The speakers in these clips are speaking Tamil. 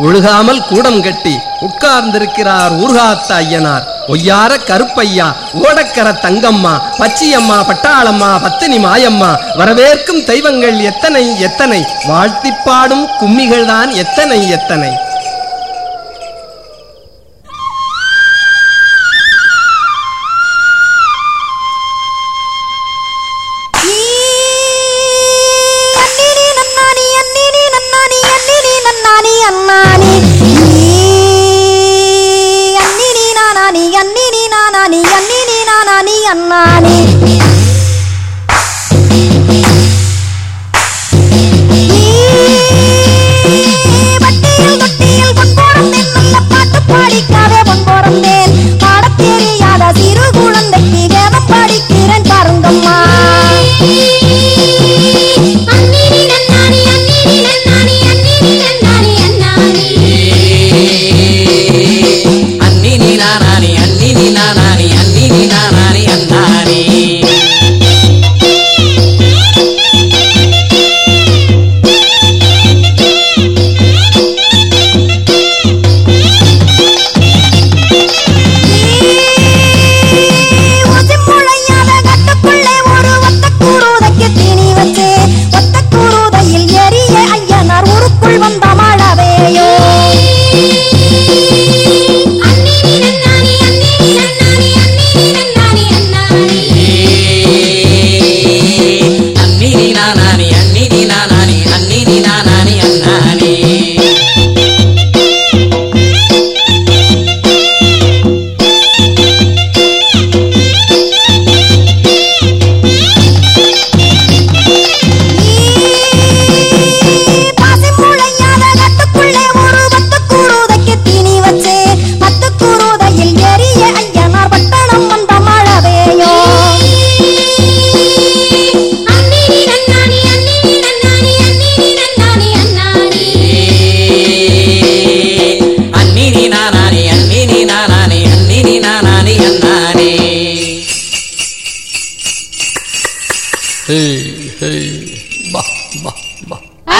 ஒழுகாமல் கூடம் கட்டி உட்கார்ந்திருக்கிறார் ஊர்காத்த ஐயனார் ஒய்யார கருப்பையா ஓடக்கர தங்கம்மா பச்சியம்மா பட்டாளம்மா பத்தினி மாயம்மா வரவேற்கும் தெய்வங்கள் எத்தனை எத்தனை வாழ்த்திப் பாடும் கும்மிகள்தான் எத்தனை எத்தனை అన్నిని నన్నాని అన్నిని నన్నాని అన్నిని నన్నాని అన్నాని అన్నిని నానాని అన్నిని నానాని అన్నిని నానాని అన్నాని வட்டியில் தொட்டியில் பொன்போரந்தேன் நல்ல பாட்டு பாடிக்காவே பொன்போரந்தேன் பாடத் தெரியாத சிறு குழந்தைக்கு வேதம் படிக்கிறேன் பாருங்கம்மா అన్ని నీ నానాని అన్ని నీ నానాని అన్ని నీ నానాని అన్నాని ஊசி முளையாத கட்டுக்குள்ளே ஒரு ஒத்த கூறுதைக்கு தீனி வச்சு ஒத்த கூறுதையில் எரிய ஐயனார் ஊருக்குள் வந்த மழவேயோ అన్ని నీ నానాని అన్ని నీ నానాని అన్ని నీ నానాని అన్నాని பாசி முளையாத கட்டுக்குள்ளே ஒரு ஒத்த கூறுதைக்கு தீனி வச்சு பத்து கூறுதையில் எரிய ஐயனார் பட்டணம் வந்த மழவேயோ అన్ని నీ నానాని అన్ని నీ నానాని అన్ని నీ నానాని అన్నాని பா பா பா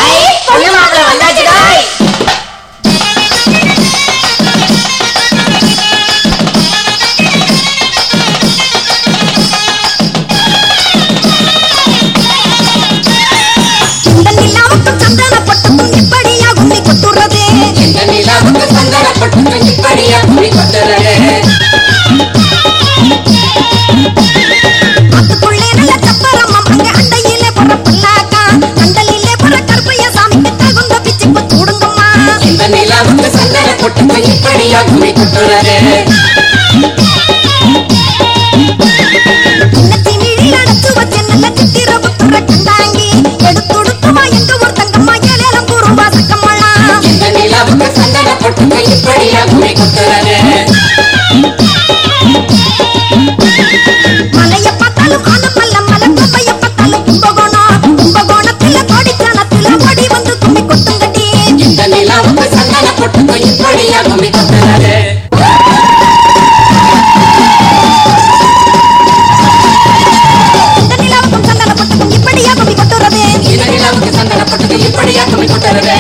இந்த நிலாவுக்கும் சந்தன பட்டுக்கும் எப்படியா கும்மி கொட்டுறது அதுக்குள்ளே நல்ல சப்பரமம் அங்க அண்டையிலே போற பல்லாக்கா கண்டலிலே போற கருப்பைய சாமிக்கு தகுந்த பிச்சு கூடுங்கம்மா இந்த நிலாவுக்கு சந்தன பொட்டுக்கு இப்படியா கும்மி கொட்டுறது இன்னத்தி மிழி அடைச்சு வச்ச நல்ல சித்திர புத்துற கண்டாங்கி எடுத்துடுத்துமா எங்க ஒரு தங்கம்மா ஏழேலம் கூறும்பா சக்கம்மாளாம் இந்த நிலாவுக்கு சந்தன பொட்டுக்கு இப்படியா கும்மி கொட்டுறது மலைய பார்த்தாலும் ஆன மல்ல மலை கும்பைய பார்த்தாலும் கும்பகோணம் கும்பகோணத்துல கோடிக்கானத்துல ஓடி வந்து கும்மி கொட்டுங்கடி இந்த நிலாவுக்கு சந்தன பொட்டுக்கு இப்படியா கும்மி கொட்டுறது இந்த நிலாவுக்கும் சந்தன பட்டுக்கும் இப்படியா கும்மி கொட்டுறது இந்த நிலாவுக்கு சந்தன பொட்டுக்கு இப்படியா கும்மி கொட்டுறது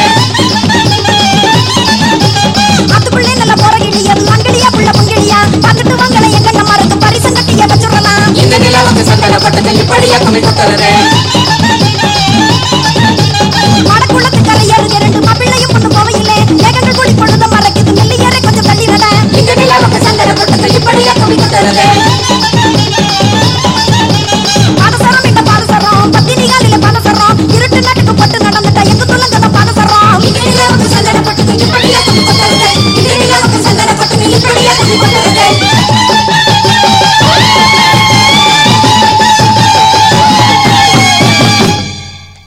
அதுக்குள்ளே நல்ல போறகிளியா மங்கடியா புள்ள பொங்கிலியா பார்த்துட்டு வாங்கல எங்க நம்மளுக்கு பரிசு கட்டிய வச்சுடலாம் இந்த நிலாவுக்கு சந்தன பொட்டுக்கு இப்படியா கும்மி கொட்டுறது மடக்குள்ளத்து கரையேறுது ரெண்டு மாப்பிள்ளையும் பொண்ணு போவையிலே மேகங்கள் கூடி பொழுது மறைக்குது நெல்லியரை கொஞ்சம் தள்ளி நட இந்த நிலாவுக்கு சந்தன பொட்டுக்கு இப்படியா கும்மி கொட்டுறது பாதசரம் இந்த பாதசரம் பத்தினி காலில பாதசரம் இருட்டு நாட்டுக்கு பட்டு நடந்துட்டா எங்க துள்ளங்கத பாதசரம் இந்த நிலாவுக்கு சந்தன பொட்டுக்கு இப்படியா கும்மி கொட்டுறது இந்த நிலாவுக்கு சந்தன பொட்டுக்கு இப்படியா கும்மி கொட்டுறது